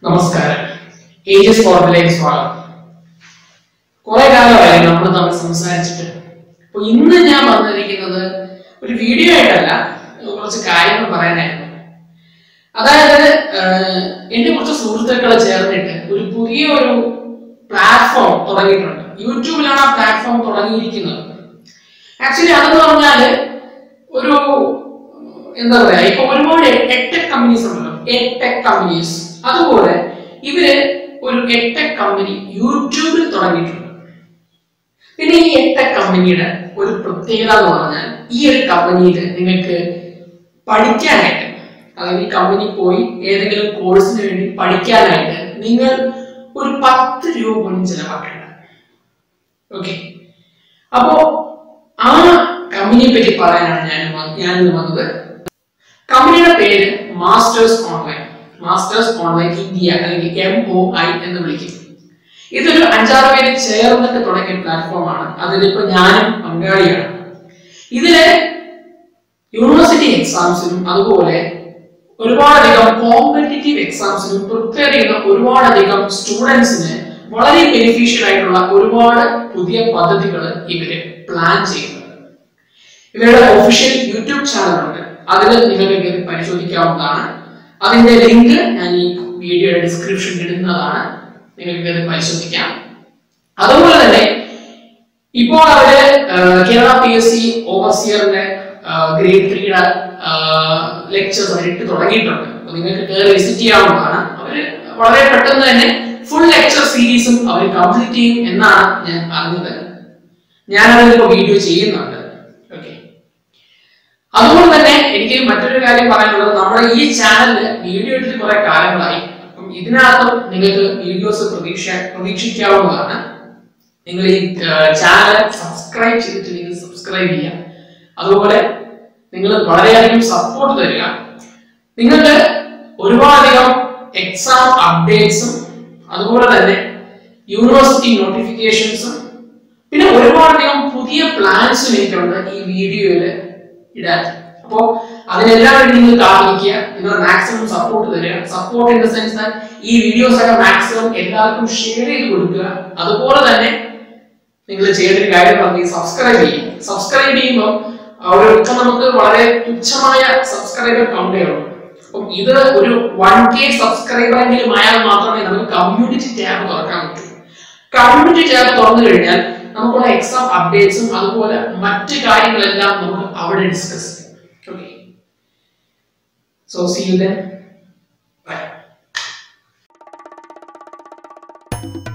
നമസ്കാരം ഏജസ് ഫോർമുലയിലേക്ക് സ്വാഗതം കുറെ കാലമായി നമ്മൾ തമ്മിൽ സംസാരിച്ചിട്ട് അപ്പൊ ഇന്ന് ഞാൻ വന്നിരിക്കുന്നത് ഒരു വീഡിയോ ആയിട്ടല്ല കുറച്ച് കാര്യങ്ങൾ പറയാനായിരുന്നു അതായത് ആഹ്, എന്റെ കുറച്ച് സുഹൃത്തുക്കൾ ചേർന്നിട്ട് ഒരു പുതിയ ഒരു പ്ലാറ്റ്ഫോം തുടങ്ങിയിട്ടുണ്ട് യൂട്യൂബിലാണ് ആ പ്ലാറ്റ്ഫോം തുടങ്ങിയിരിക്കുന്നത് ആക്ച്വലി അതെന്ന് പറഞ്ഞാല് ഒരു എന്താ പറയാ ഇപ്പൊ ഒരുപാട് എടെക് കമ്പനീസ് ഉണ്ടല്ലോ എടെക് കമ്പനീസ് അതുപോലെ ഇവര് ഒരു എടെക് കമ്പനി യൂട്യൂബിൽ തുടങ്ങിയിട്ടുണ്ട് പിന്നെ ഈ എടെക് കമ്പനിയുടെ ഒരു പ്രത്യേകത എന്ന് പറഞ്ഞാൽ ഈ ഒരു കമ്പനിയിൽ നിങ്ങൾക്ക് പഠിക്കാനായിട്ട് അതായത് ഈ കമ്പനി പോയി ഏതെങ്കിലും കോഴ്സിന് വേണ്ടി പഠിക്കാനായിട്ട് നിങ്ങൾ ഒരു പത്ത് രൂപ പോലും ചെലവാക്കേണ്ട ഓക്കെ അപ്പോ ആ കമ്പനിയെ പറ്റി പറയാനാണ് ഞാൻ വ- ഞാൻ ഇന്ന് വന്നത് കമ്പനിയുടെ പേര് masters online masters online India അല്ലെങ്കിൽ എം ഒ ഐ എന്ന് വിളിക്കും ഇതൊരു അഞ്ചാറ് പേര് ചേർന്നിട്ട് തുടങ്ങിയ പ്ലാറ്റ്ഫോമാണ് അതിലിപ്പോ ഞാനും പങ്കാളിയാണ് ഇതില് യൂണിവേഴ്സിറ്റി എക്സാംസിനും അതുപോലെ ഒരുപാടധികം കോമ്പറ്റേറ്റീവ് എക്സാംസിനും പ്രിപ്പയർ ചെയ്യുന്ന ഒരുപാടധികം സ്റ്റുഡൻസിന് വളരെ ബെനിഫിഷ്യൽ ആയിട്ടുള്ള ഒരുപാട് പുതിയ പദ്ധതികൾ ഇവര് പ്ലാൻ ചെയ്യുന്നുണ്ട് ഇവരുടെ ഒഫീഷ്യൽ യൂട്യൂബ് ചാനൽ ഉണ്ട് അതിൽ നിങ്ങൾക്ക് കയറി പരിശോധിക്കാവുന്നതാണ് അതിന്റെ ലിങ്ക് ഞാൻ ഈ വീഡിയോയുടെ ഡിസ്ക്രിപ്ഷനിൽ ഇടുന്നതാണ് നിങ്ങൾക്ക് കയറി പരിശോധിക്കാം അതുപോലെ തന്നെ ഇപ്പോൾ അവര് ആ, കേരള പി എസ് സി ഓവർസിയറിന്റെ ഗ്രേഡ് ത്രീയുടെ ലെക്ചേഴ്സ് അവർ ഇട്ട് തുടങ്ങിയിട്ടുണ്ട് അപ്പൊ നിങ്ങൾക്ക് കയറി വിസിറ്റ് ചെയ്യാവുന്നതാണ് അവര് വളരെ പെട്ടെന്ന് തന്നെ ഫുൾ ലെക്ചർ സീരീസും അവർ കംപ്ലീറ്റ് ചെയ്യും എന്നാണ് ഞാൻ അറിഞ്ഞത് ഞാനതിലിപ്പോ വീഡിയോ ചെയ്യുന്നുണ്ട് ഓക്കെ അതുപോലെ തന്നെ എനിക്ക് മറ്റൊരു കാര്യം പറയാനുള്ളത് നമ്മുടെ ഈ ചാനലിൽ വീഡിയോ ഇട്ടിട്ട് കുറെ കാലങ്ങളായി അപ്പം ഇതിനകത്തും നിങ്ങൾക്ക് വീഡിയോസ് പ്രതീക്ഷ പ്രതീക്ഷിക്കാവുന്നതാണ് നിങ്ങൾ ഈ ചാനൽ സബ്സ്ക്രൈബ് ചെയ്തിട്ടില്ലെങ്കിൽ സബ്സ്ക്രൈബ് ചെയ്യുക അതുപോലെ നിങ്ങൾ വളരെയധികം സപ്പോർട്ട് തരിക നിങ്ങൾക്ക് ഒരുപാടധികം എക്സാം അപ്ഡേറ്റ്സും അതുപോലെ തന്നെ യൂണിവേഴ്സിറ്റി നോട്ടിഫിക്കേഷൻസും പിന്നെ ഒരുപാടധികം പുതിയ പ്ലാൻസും എനിക്കുണ്ട് ഈ വീഡിയോയിൽ ഇടാൻ അപ്പോ അതിനെല്ലാം വേണ്ടി നിങ്ങൾ കാത്തിരിക്കുക നിങ്ങൾ മാക്സിമം സപ്പോർട്ട് തരിക സപ്പോർട്ട് ഇൻ ദ സെൻസ് ഈ വീഡിയോസ് ഒക്കെ മാക്സിമം എല്ലാവർക്കും ഷെയർ ചെയ്ത് കൊടുക്കുക അതുപോലെ തന്നെ നിങ്ങൾ ചെയ്യേണ്ട ഒരു കാര്യം പറഞ്ഞ് സബ്സ്ക്രൈബ് ചെയ്യും സബ്സ്ക്രൈബ് ചെയ്യുമ്പോൾ ഒരു ഇപ്പൊ നമുക്ക് വളരെ തുച്ഛമായ സബ്സ്ക്രൈബർ കൗണ്ട് ഉള്ളൂ അപ്പം ഇത് ഒരു വൺ കെ സബ്സ്ക്രൈബർ എങ്കിലും ആയാൽ മാത്രമേ നമുക്ക് കമ്മ്യൂണിറ്റി ടാബ് തുറക്കാൻ പറ്റൂ കമ്മ്യൂണിറ്റി ടാബ് തുറന്നു കഴിഞ്ഞാൽ നമുക്കുള്ള എക്സാം അപ്ഡേറ്റ്സും അതുപോലെ മറ്റ് കാര്യങ്ങളെല്ലാം നമുക്ക് അവിടെ ഡിസ്കസ് ചെയ്യാം okay so see you then by